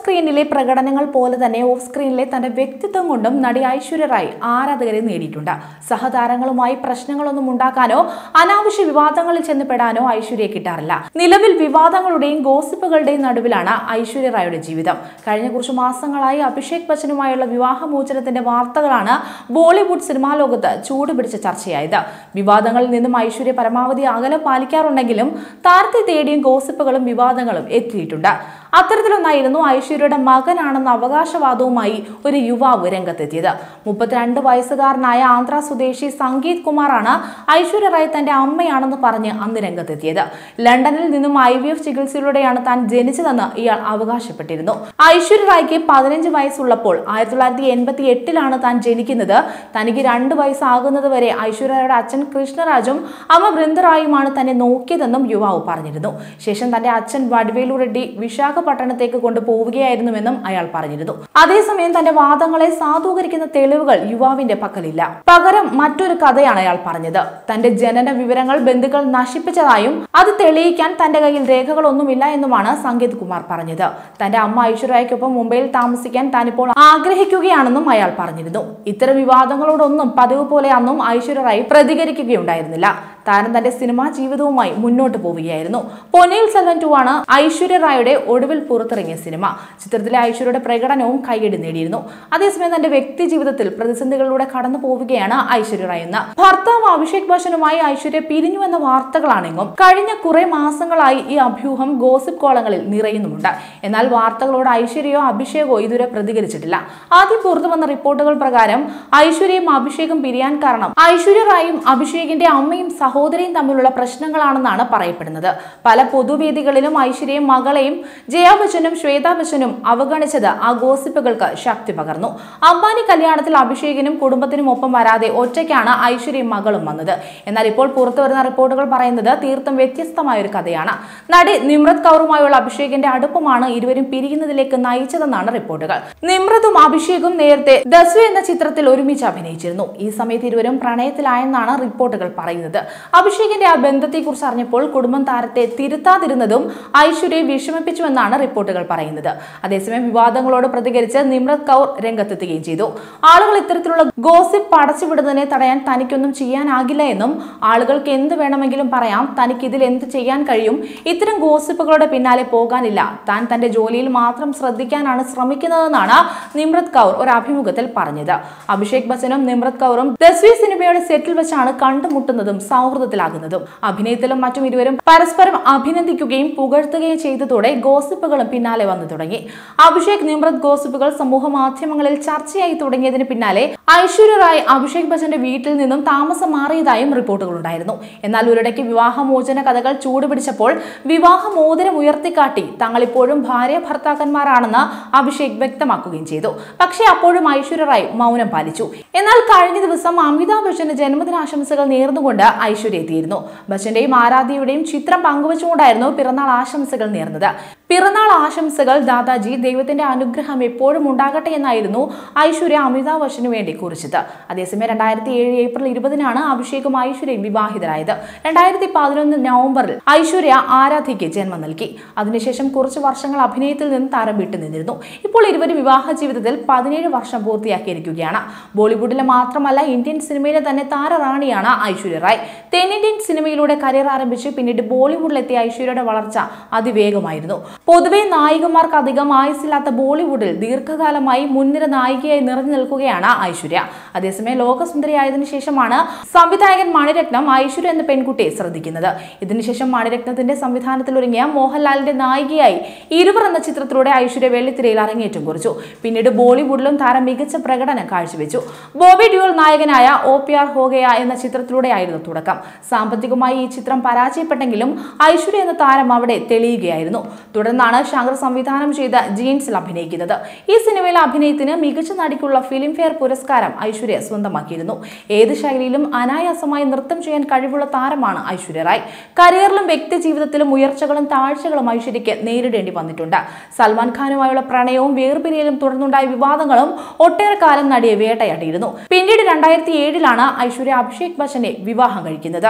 സ്ക്രീനിലെ പ്രകടനങ്ങൾ പോലെ തന്നെ ഓഫ് സ്ക്രീനിലെ തന്റെ വ്യക്തിത്വം കൊണ്ടും നടി ഐശ്വര്യ റായ് ആരാധകരെ നേടിയിട്ടുണ്ട് സഹതാരങ്ങളുമായി പ്രശ്നങ്ങളൊന്നും ഉണ്ടാക്കാനോ അനാവശ്യ വിവാദങ്ങളിൽ ചെന്നപ്പെടാനോ ഐശ്വര്യയെ കിട്ടാറില്ല നിലവിൽ വിവാദങ്ങളുടെയും ഗോസിപ്പുകളുടെയും നടുവിലാണ് ഐശ്വര്യ റായുടെ ജീവിതം കഴിഞ്ഞ കുറച്ച് മാസങ്ങളായി അഭിഷേക് ബച്ചനുമായുള്ള വിവാഹമോചനത്തിന്റെ വാർത്തകളാണ് ബോളിവുഡ് സിനിമാ ലോകത്ത് ചൂടുപിടിച്ച ചർച്ചയായത് വിവാദങ്ങളിൽ നിന്നും ഐശ്വര്യ പരമാവധി അകലം പാലിക്കാറുണ്ടെങ്കിലും താരത്തെ തേടിയും ഗോസിപ്പുകളും വിവാദങ്ങളും എത്തിയിട്ടുണ്ട് അത്തരത്തിലൊന്നായിരുന്നു ഐശ്വര്യയുടെ മകനാണെന്ന അവകാശവാദവുമായി ഒരു യുവാവ് രംഗത്തെത്തിയത് മുപ്പത്തിരണ്ട് വയസ്സുകാരനായ ആന്ധ്ര സ്വദേശി സംഗീത് കുമാറാണ് ഐശ്വര്യ റായ് തന്റെ അമ്മയാണെന്ന് പറഞ്ഞ് അന്ന് രംഗത്തെത്തിയത് ലണ്ടനിൽ നിന്നും ഐ വി എഫ് ചികിത്സയിലൂടെയാണ് താൻ ജനിച്ചതെന്ന് ഇയാൾ അവകാശപ്പെട്ടിരുന്നു ഐശ്വര്യ റായ്ക്ക് പതിനഞ്ച് വയസ്സുള്ളപ്പോൾ ആയിരത്തി തൊള്ളായിരത്തി എൺപത്തി എട്ടിലാണ് താൻ ജനിക്കുന്നത് തനിക്ക് രണ്ട് വയസ്സാകുന്നത് വരെ ഐശ്വര്യയുടെ അച്ഛൻ കൃഷ്ണരാജും അമ്മ ബൃന്ദറായുമാണ് തന്നെ നോക്കിയതെന്നും യുവാവ് പറഞ്ഞിരുന്നു ശേഷം തന്റെ അച്ഛൻ വഡ്വേലു റെഡ്ഡി വിശാഖപട്ടണത്തേക്ക് കൊണ്ടുപോവുകയായിരുന്നുവെന്നും അയാൾ പറഞ്ഞിരുന്നു അതേസമയം തന്റെ വാദങ്ങളെ സാധൂകരിക്കുന്ന തെളിവുകൾ യുവാവിന്റെ പക്കലില്ല പകരം മറ്റൊരു കഥയാണ് അയാൾ പറഞ്ഞത് തന്റെ ജനന വിവരങ്ങൾ ബന്ധുക്കൾ നശിപ്പിച്ചതായും അത് തെളിയിക്കാൻ തന്റെ കയ്യിൽ രേഖകളൊന്നുമില്ല എന്നുമാണ് സംഗീത് കുമാർ പറഞ്ഞത് തന്റെ അമ്മ ഐശ്വര്യയ്ക്കൊപ്പം മുംബൈയിൽ താമസിക്കാൻ താനിപ്പോൾ ആഗ്രഹിക്കുകയാണെന്നും അയാൾ പറഞ്ഞിരുന്നു ഇത്തരം വിവാദങ്ങളോടൊന്നും പതിവ് പോലെ അന്നും ഐശ്വര്യ റായ് പ്രതികരിക്കുകയുണ്ടായിരുന്നില്ല താരം തന്റെ സിനിമാ ജീവിതവുമായി മുന്നോട്ട് പോവുകയായിരുന്നു പൊന്നിയിൽ സെൽവൻ ടു ആണ് ഐശ്വര്യ റായുടെ ഒടുവിൽ പുറത്തിറങ്ങിയ സിനിമ ചിത്രത്തിലെ ഐശ്വര്യയുടെ പ്രകടനവും കൈയടി നേടിയിരുന്നു അതേസമയം തന്റെ വ്യക്തി ജീവിതത്തിൽ പ്രതിസന്ധികളിലൂടെ കടന്നു പോവുകയാണ് ഐശ്വര്യ റായ് എന്ന് ഭർത്താവ് അഭിഷേക് ബച്ചനുമായി ഐശ്വര്യ പിരിഞ്ഞുവെന്ന വാർത്തകളാണെങ്കും കഴിഞ്ഞ കുറെ മാസങ്ങളായി ഈ അഭ്യൂഹം ഗോസിപ്പ് കോളങ്ങളിൽ നിറയുന്നുമുണ്ട് എന്നാൽ വാർത്തകളോട് ഐശ്വര്യയോ അഭിഷേകോ ഇതുവരെ പ്രതികരിച്ചിട്ടില്ല ആദ്യം പുറത്തു വന്ന റിപ്പോർട്ടുകൾ പ്രകാരം ഐശ്വര്യയും അഭിഷേകും പിരിയാൻ കാരണം ഐശ്വര്യ റായും അഭിഷേകിന്റെ അമ്മയും സഹോദരിയും തമ്മിലുള്ള പ്രശ്നങ്ങളാണെന്നാണ് പറയപ്പെടുന്നത് പല പൊതുവേദികളിലും ഐശ്വര്യയും മകളെയും ജയ ബച്ചനും ശ്വേതാ ബച്ചനും അവഗണിച്ചത് ആ ഗോസിപ്പുകൾക്ക് ശക്തി പകർന്നു അംബാനി കല്യാണത്തിൽ അഭിഷേകിനും കുടുംബത്തിനും ഒപ്പം വരാതെ ഒറ്റയ്ക്കാണ് ഐശ്വര്യയും മകളും വന്നത് എന്നാൽ ഇപ്പോൾ പുറത്തു വരുന്ന റിപ്പോർട്ടുകൾ പറയുന്നത് തീർത്തും വ്യത്യസ്തമായ ഒരു കഥയാണ് നടി നിമ്രത് കൗറുമായുള്ള അഭിഷേകിന്റെ അടുപ്പമാണ് ഇരുവരും പിരിയുന്നതിലേക്ക് നയിച്ചതെന്നാണ് റിപ്പോർട്ടുകൾ നിമ്രതും അഭിഷേകും നേരത്തെ ദസ്വ എന്ന ചിത്രത്തിൽ ഒരുമിച്ച് അഭിനയിച്ചിരുന്നു ഈ സമയത്ത് ഇരുവരും പ്രണയത്തിലായെന്നാണ് റിപ്പോർട്ടുകൾ പറയുന്നത് അഭിഷേകിന്റെ ആ ബന്ധത്തെക്കുറിച്ച് അറിഞ്ഞപ്പോൾ കുടുംബം താരത്തെ തിരുത്താതിരുന്നതും ഐശ്വര്യയെ വിഷമിപ്പിച്ചുവെന്നാണ് റിപ്പോർട്ടുകൾ പറയുന്നത് അതേസമയം വിവാദങ്ങളോട് പ്രതികരിച്ച് നിമ്രത് കൗർ രംഗത്തെത്തുകയും ചെയ്തു ആളുകൾ ഇത്തരത്തിലുള്ള ഗോസിപ്പ് പടച്ചുവിടുന്നതിനെ തടയാൻ തനിക്കൊന്നും ചെയ്യാനാകില്ല എന്നും ആളുകൾക്ക് എന്ത് വേണമെങ്കിലും പറയാം തനിക്ക് ഇതിൽ എന്ത് ചെയ്യാൻ കഴിയും ഇത്തരം ഗോസിപ്പുകളുടെ പിന്നാലെ പോകാനില്ല താൻ തന്റെ ജോലിയിൽ മാത്രം ശ്രദ്ധിക്കാനാണ് ശ്രമിക്കുന്നതെന്നാണ് നിമ്രത് കൗർ ഒരു അഭിമുഖത്തിൽ പറഞ്ഞത് അഭിഷേക് ബച്ചനും നിമ്രത് കൗറും ദസ്വി സിനിമയുടെ സെറ്റിൽ വെച്ചാണ് കണ്ടുമുട്ടുന്നതും സൗഹൃദത്തിലാകുന്നതും അഭിനയത്തിലും മറ്റും ഇരുവരും പരസ്പരം അഭിനന്ദിക്കുകയും പുകഴ്ത്തുകയും ചെയ്തതോടെ ഗോസിപ്പുകളും പിന്നാലെ വന്നു തുടങ്ങി അഭിഷേക് നിമ്രത് ഗോസിപ്പുകൾ സമൂഹ മാധ്യമങ്ങളിൽ ചർച്ചയായി തുടങ്ങിയതിന് പിന്നാലെ ഐശ്വര്യ റായ് അഭിഷേക് ബച്ചന്റെ വീട്ടിൽ നിന്നും താമസം മാറിയതായും റിപ്പോർട്ടുകൾ ഉണ്ടായിരുന്നു എന്നാൽ ഒരിടയ്ക്ക് വിവാഹമോചന കഥകൾ ചൂടുപിടിച്ചപ്പോൾ വിവാഹമോചനം ഉയർത്തിക്കാട്ടി തങ്ങൾ ഇപ്പോഴും ഭാര്യ ഭർത്താക്കന്മാരാണെന്ന് അഭിഷേക് വ്യക്തമാക്കുകയും ചെയ്തു പക്ഷേ അപ്പോഴും ഐശ്വര്യ റായ് മൗനം പാലിച്ചു എന്നാൽ കഴിഞ്ഞ ദിവസം അമിതാഭ് ബച്ചന് ജന്മദിനാശംസകൾ നേർന്നുകൊണ്ട് ഐശ്വര്യ എത്തിയിരുന്നു ബച്ചന്റെയും ആരാധ്യയുടെയും ചിത്രം പങ്കുവച്ചുകൊണ്ടായിരുന്നു പിറന്നാൾ ആശംസകൾ നേർന്നത് പിറന്നാൾ ആശംസകൾ ദാദാജി ദൈവത്തിന്റെ അനുഗ്രഹം എപ്പോഴും ഉണ്ടാകട്ടെ എന്നായിരുന്നു ഐശ്വര്യ അമിതാഭ് ബച്ചനു വേണ്ടി കുറിച്ചത് അതേസമയം രണ്ടായിരത്തി ഏഴ് ഏപ്രിൽ ഇരുപതിനാണ് അഭിഷേകും ഐശ്വര്യയും വിവാഹിതരായത് രണ്ടായിരത്തി പതിനൊന്ന് നവംബറിൽ ഐശ്വര്യ ആരാധ്യയ്ക്ക് ജന്മം നൽകി അതിനുശേഷം കുറച്ച് വർഷങ്ങൾ അഭിനയത്തിൽ നിന്ന് താരം വിട്ടുനിന്നിരുന്നു ഇപ്പോൾ ഇരുവരും വിവാഹ ജീവിതത്തിൽ പതിനേഴ് വർഷം പൂർത്തിയാക്കിയിരിക്കുകയാണ് ബോളിവുഡിലെ മാത്രമല്ല ഇന്ത്യൻ സിനിമയിലെ തന്നെ താരറാണിയാണ് ഐശ്വര്യ റായ് തെന്നിന്ത്യൻ സിനിമയിലൂടെ കരിയർ ആരംഭിച്ച് പിന്നീട് ബോളിവുഡിലെത്തിയ ഐശ്വര്യയുടെ വളർച്ച അതിവേഗമായിരുന്നു പൊതുവെ നായികമാർക്ക് അധികം ആയുസില്ലാത്ത ബോളിവുഡിൽ ദീർഘകാലമായി മുൻനിര നായികയായി നിറഞ്ഞു നിൽക്കുകയാണ് ഐശ്വര്യ അതേസമയം ലോകസുന്ദരിയായതിനു ശേഷമാണ് സംവിധായകൻ മണിരത്നം ഐശ്വര്യ എന്ന പെൺകുട്ടിയെ ശ്രദ്ധിക്കുന്നത് ഇതിനുശേഷം മണിരത്നത്തിന്റെ സംവിധാനത്തിൽ ഒരുങ്ങിയ മോഹൻലാലിന്റെ നായികയായി ഇരുവർ എന്ന ചിത്രത്തിലൂടെ ഐശ്വര്യ വെള്ളിത്തിരയിൽ അരങ്ങേറ്റം കുറിച്ചു പിന്നീട് ബോളിവുഡിലും താരം മികച്ച പ്രകടനം കാഴ്ചവെച്ചു ബോബി ഡ്യൂൾ നായകനായ ഒ പി ആർ ഹോഗയ എന്ന ചിത്രത്തിലൂടെയായിരുന്നു തുടക്കം സാമ്പത്തികമായി ഈ ചിത്രം പരാജയപ്പെട്ടെങ്കിലും ഐശ്വര്യ എന്ന താരം അവിടെ തെളിയുകയായിരുന്നു തുടർന്നാണ് ശങ്കർ സംവിധാനം ചെയ്ത ജീൻസിൽ അഭിനയിക്കുന്നത് ഈ സിനിമയിലെ അഭിനയത്തിന് മികച്ച നടിക്കുള്ള ഫിലിം ഫെയർ പുരസ്കാരം ഐശ്വര്യ സ്വന്തമാക്കിയിരുന്നു ഏത് ശൈലിയിലും അനായാസമായി നൃത്തം ചെയ്യാൻ കഴിവുള്ള താരമാണ് ഐശ്വര്യ റായ് കരിയറിലും വ്യക്തി ജീവിതത്തിലും ഉയർച്ചകളും താഴ്ചകളും ഐശ്വര്യയ്ക്ക് നേരിടേണ്ടി വന്നിട്ടുണ്ട് സൽമാൻ ഖാനുമായുള്ള പ്രണയവും വേർപിരിയലും തുടർന്നുണ്ടായ വിവാദങ്ങളും ഒട്ടേറെ കാലം നടിയെ വേട്ടയാടിയിരുന്നു പിന്നീട് രണ്ടായിരത്തി ഏഴിലാണ് ഐശ്വര്യ അഭിഷേക് ബച്ചനെ വിവാഹം കഴിക്കുന്നത്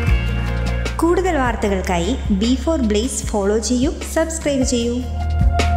കൂടുതൽ വാർത്തകൾക്കായി ബി ഫോർ ബ്ലേസ് ഫോളോ ചെയ്യൂ സബ്സ്ക്രൈബ് ചെയ്യൂ